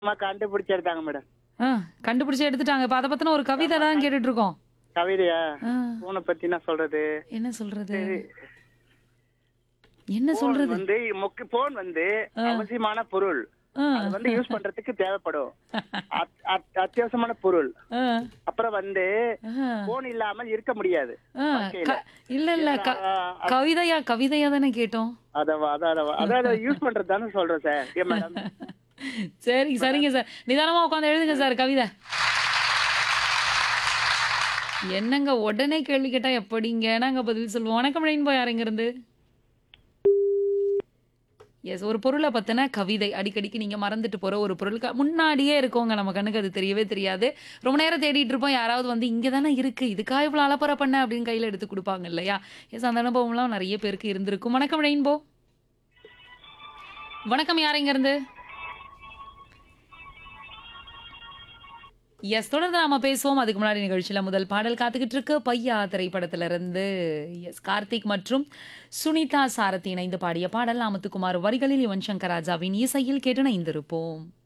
அம்மா கண்டுபிடிச்சு எடுத்தாங்க மேடம் ஆ கண்டுபிடிச்சு எடுத்துட்டாங்க இப்ப அதை பத்தின ஒரு கவிதை தான் கேட்டுட்டு இருக்கோம் கவிதையா ஆ, பூனை பத்தி என்ன சொல்றது என்ன சொல்றது என்ன சொல்றது வந்து முக்கிய போன் வந்து அவசியமான பொருள் ஆ, அது வந்து யூஸ் பண்றதுக்கு தேவைப்படும் அத்- அத்- அத்தியாவசியமான பொருள் ஆ, அப்புறம் வந்து ஆ, போன் இல்லாமல் இருக்க முடியாது ஆ, க- இல்ல இல்ல க- கவிதையா கவிதையா தானே கேட்டோம் அதவா அதான் அதான் யூஸ் பண்றது தானே சொல்றேன் சார் ஏன் மேடம் சரி சரிங்க சார் நிதானமா உட்காந்து எழுதுங்க சார் கவிதை என்னங்க உடனே கேள்வி கேட்டா எப்படிங்க நாங்க பதில் சொல்லுவோம் வணக்கம் ரெயின்போ யாருங்க இருந்து எஸ் ஒரு பொருளை பத்தின கவிதை அடிக்கடிக்கு நீங்க மறந்துட்டு போற ஒரு பொருளுக்கு முன்னாடியே இருக்கோங்க நம்ம கண்ணுக்கு அது தெரியவே தெரியாது ரொம்ப நேரம் தேடிட்டு இருப்போம் யாராவது வந்து இங்க தானே இருக்கு இதுக்காக இவ்வளவு அலப்பறை பண்ண அப்படின்னு கையில எடுத்து கொடுப்பாங்க இல்லையா எஸ் அந்த அனுபவம்லாம் நிறைய பேருக்கு இருந்திருக்கும் வணக்கம் ரெயின்போ வணக்கம் யாருங்க இருந்து எஸ் தொடர்ந்து நாம பேசுவோம் அதுக்கு முன்னாடி நிகழ்ச்சியில முதல் பாடல் காத்துக்கிட்டு இருக்கு பையா திரைப்படத்துல இருந்து எஸ் கார்த்திக் மற்றும் சுனிதா சாரதி இணைந்து பாடிய பாடல் அமுத்துக்குமார் வரிகளில் யுவன் சங்கர் ராஜாவின் இசையில் கேட்டு இணைந்திருப்போம்